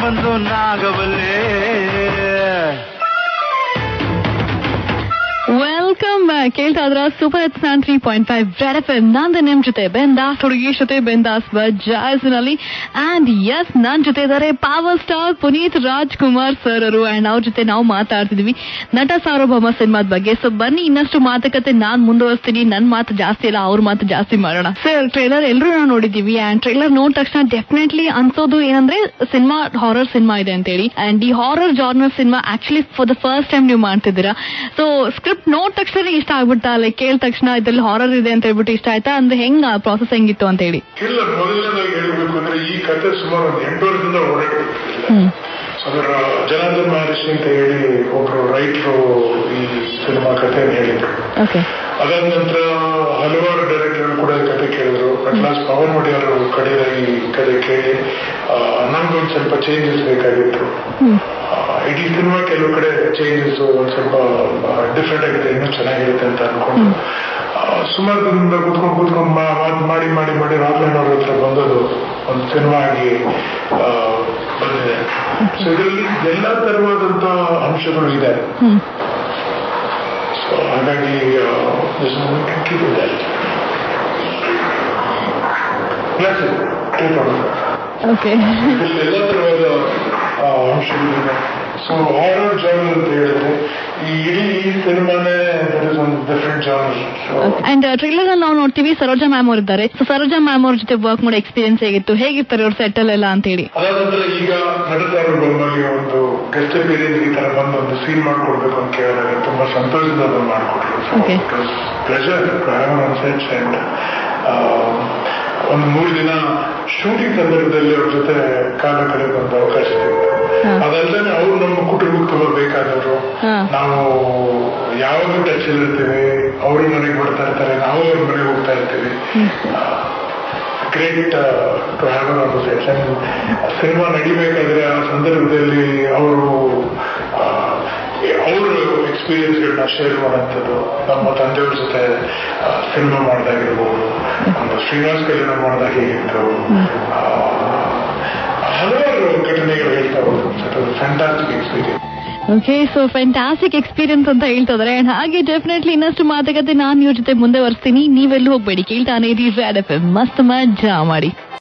ಬಂದು ನಾಗವಲ್ಲೇ welcome back ಕೇಳ್ತಾ ಇದ್ರ ಸೂಪರ್ ಎತ್ ನಾನ್ three point five red F M ನಂದು ನಿಮ್ ಜೊತೆ ಬೆಂದಾಸ್ ಹುಡುಗಿ ಜೊತೆ ಬೆಂದಾಸ್ ಜಾಯ್ಸ್ನಲ್ಲಿ ಅಂಡ್ ಎಸ್ ನನ್ ಜೊತೆ ಇದಾರೆ power star Puneeth Rajkumar sir ಅವರು ಅಂಡ್ ಅವ್ರ ಜೊತೆ ನಾವು ಮಾತಾಡ್ತಿದೀವಿ ನಟ ಸಾರ್ವಭೌಮ ಸಿನಿಮಾದ ಬಗ್ಗೆ ಸೊ ಬನ್ನಿ ಇನ್ನಷ್ಟು ಮಾತುಕತೆ ನಾನ್ ಮುಂದುವರಿಸ್ತೀನಿ ನನ್ ಮಾತು ಜಾಸ್ತಿ ಇಲ್ಲ ಅವ್ರ ಮಾತು ಜಾಸ್ತಿ ಮಾಡೋಣ ಸರ್ ಟ್ರೈಲರ್ ಎಲ್ಲರೂ ನಾವು ನೋಡಿದೀವಿ ಅಂಡ್ ಟ್ರೈಲರ್ ನೋಡಿದ ತಕ್ಷಣ ಡೆಫಿನೆಟ್ಲಿ ಅನ್ಸೋದು ಏನಂದ್ರೆ ಸಿನಿಮಾ ಹಾರರ್ ಸಿನಿಮಾ ಇದೆ ಅಂತೇಳಿ ಅಂಡ್ ಈ horror genre cinema actually for the first time ನೀವು ಮಾಡ್ತಿದ್ದೀರಾ ಸೊ ಸ್ಕ್ರಿಪ್ಟ್ ನೋಡ್ ತಕ್ಷಣ ಇಷ್ಟ ಆಗ್ಬಿಡ್ತಾ ಲೈಕ್ ಕೇಳಿದ ತಕ್ಷಣ ಇದ್ರಲ್ಲಿ ಹಾರರ್ ಇದೆ ಅಂತ ಹೇಳ್ಬಿಟ್ಟು ಇಷ್ಟ ಆಯ್ತಾ ಅಂದ್ರೆ ಹೆಂಗ್ ಪ್ರಾಸೆಸ್ ಹೆಂಗಿತ್ತು ಅಂತ ಹೇಳಿ ಇಲ್ಲ ಮೊದಲನೇದಾಗಿ ಹೇಳಬೇಕು ಅಂದ್ರೆ ಈ ಕತೆ ಸುಮಾರು ಒಂದು ಎಂಟು ವರ್ಷದಿಂದ ಓಡಾಡಿತ್ತು ಹ್ಮ್ ಅದರ ಜನಾರ್ದನ್ ಮಹರ್ಷಿ ಅಂತ ಹೇಳಿ ಒಬ್ರು ರೈತರು ಈ ಸಿನಿಮಾ ಕಥೆಯನ್ನು ಹೇಳಿದ್ರು ಓಕೆ ಅದಾದ ನಂತರ ಹಲವಾರು ಡೈರೆಕ್ಟರ್ ಕೂಡ ಈ ಕತೆ ಕೇಳಿದ್ರು ಅಟ್ ಲಾಸ್ಟ್ ಪವನ್ ಒಡೆಯರ್ ಕಡೆಯ ಈ ಕತೆ ಕೇಳಿ ಆ, ನಮ್ಗೊಂದು ಸ್ವಲ್ಪ ಚೇಂಜಸ್ ಬೇಕಾಗಿತ್ತು ಹ್ಮ್ ಆ, ಇಡೀ ಸಿನಿಮಾ ಕೆಲವು ಕಡೆ ಚೇಂಜಸ್ ಒಂದ್ ಸ್ವಲ್ಪ ಡಿಫ್ರೆಂಟ್ ಆಗಿದೆ ಇನ್ನೂ ಚೆನ್ನಾಗಿರುತ್ತೆ ಅಂತ ಅನ್ಕೊಂಡು ಆ, ಸುಮಾರು ದಿನದಿಂದ ಕುತ್ಕೊಂಡು ಕುತ್ಕೊಂಡು ಮಾ- ಮಾತ್ ಮಾಡಿ ಮಾಡಿ ಮಾಡಿ ರಾಘವೇಂದ್ರ ಅವ್ರ ಹತ್ರ ಬಂದದು ಒಂದು ಸಿನಿಮಾ ಆಗಿ ಆ, ಬಂದಿದೆ ಸೊ ಇದರಲ್ಲಿ ಎಲ್ಲಾ ತರವಾದಂತ ಅಂಶಗಳು ಇದೆ ಹ್ಮ್ ಸೊ ಹಾಗಾಗಿ ಓಕೆ ಇದರಲ್ಲಿ ಎಲ್ಲ ತರವಾದ ಆ, ಅಂಶಗಳಿದೆ ಸೊ ಹಾರರ್ ಜಾನರ್ ಅಂತ ಹೇಳಿದ್ರೆ ಈ ಇಡೀ ಈ ಸಿನಿಮಾನೇ ದರ್ ಇಸ್ ಒಂದು different genre so and trailer ಅಲ್ಲಿ ನಾವು ನೋಡ್ತೀವಿ ಸರೋಜಾ ಮ್ಯಾಮ್ ಅವ್ರು ಇದ್ದಾರೆ ಸೊ ಸರೋಜಾ ಮ್ಯಾಮ್ ಅವ್ರ ಜೊತೆ ವರ್ಕ್ ಮಾಡೋ ಎಕ್ಸ್ಪೀರಿಯನ್ಸ್ ಹೇಗಿತ್ತು ಹೇಗಿರ್ತಾರೆ ಅವ್ರ ಸೆಟಲ್ ಎಲ್ಲ ಅಂತ ಹೇಳಿ ಅದಾದ ನಂತರ ಈಗ ನಟದಾರ ಬೊಮ್ಮಲ್ಲಿ ಒಂದು ಗೆಸ್ಟ್ ಅಪಿಯರೆನ್ಸ್ ಈ ತರ ಬಂದು ಒಂದು ಸೀನ್ ಮಾಡ್ಕೊಡ್ಬೇಕು ಅಂತ ಕೇಳಿದಾಗ ತುಂಬಾ ಸಂತೋಷದಿಂದ ಅದನ್ನು ಮಾಡ್ಕೊಟ್ರು Okay. Pleasure on sets and ಒಂದು ಮೂರು ದಿನ ಶೂಟಿಂಗ್ ಸಂದರ್ಭದಲ್ಲಿ ಅವ್ರ ಜೊತೆ ಕಾಲ ಕಳೆದ ಒಂದು ಅವಕಾಶ ಸಿಗುತ್ತೆ ಹಾ. ಅದಲ್ಲದೆ ಅವ್ರು ನಮ್ಮ ಕುಟುಂಬಕ್ಕೆ ತುಂಬಾ ಬೇಕಾದವರು ಹಾ. ನಾವು ಯಾವಾಗಲೂ ಟಚ್ ಇರ್ತೀವಿ ಅವರು ಮನೆಗೆ ಬರ್ತಾ ಇರ್ತಾರೆ ನಾವು ಅವ್ರ ಮನೆಗೆ ಹೋಗ್ತಾ ಇರ್ತೀವಿ great to have an conversation cinema ನಡಿಬೇಕಾದ್ರೆ ಆ ಸಂದರ್ಭದಲ್ಲಿ ಅವರು ಅವ್ರ ಎಕ್ಸ್ಪೀರಿಯನ್ಸ್ಗಳನ್ನ ಶೇರ್ ಮಾಡೋಂಥದ್ದು ನಮ್ಮ ತಂದೆಯವ್ರ ಜೊತೆ ಸಿನಿಮಾ ಮಾಡಿದಾಗಿರ್ಬೋದು ಒಂದು ಶ್ರೀನಿವಾಸ್ ಕಲ್ಯಾಣ ಮಾಡಿದಾಗ ಹೇಗಿತ್ತು ಆ, ಹಲವಾರು ಘಟನೆಗಳು ಹೇಳ್ತಾ ಹೋದ್ರು fantastic experience okay so fantastic experience ಅಂತ ಹೇಳ್ತಾ ಇದಾರೆ ಅಂಡ್ ಹಾಗೆ ಡೆಫಿನೆಟ್ಲಿ ಇನ್ನಷ್ಟು ಮಾತುಕತೆ ನಾನು ಇವ್ರ ಜೊತೆ ಮುಂದೆ ಬರ್ತೀನಿ ನೀವೆಲ್ಲೂ ಹೋಗ್ಬೇಡಿ ಕೇಳ್ತಾನೆ ಇರಿ ರೆಡ್ ಎಫ್ ಎಂ ಮಸ್ತ್ ಮಜಾ ಮಾಡಿ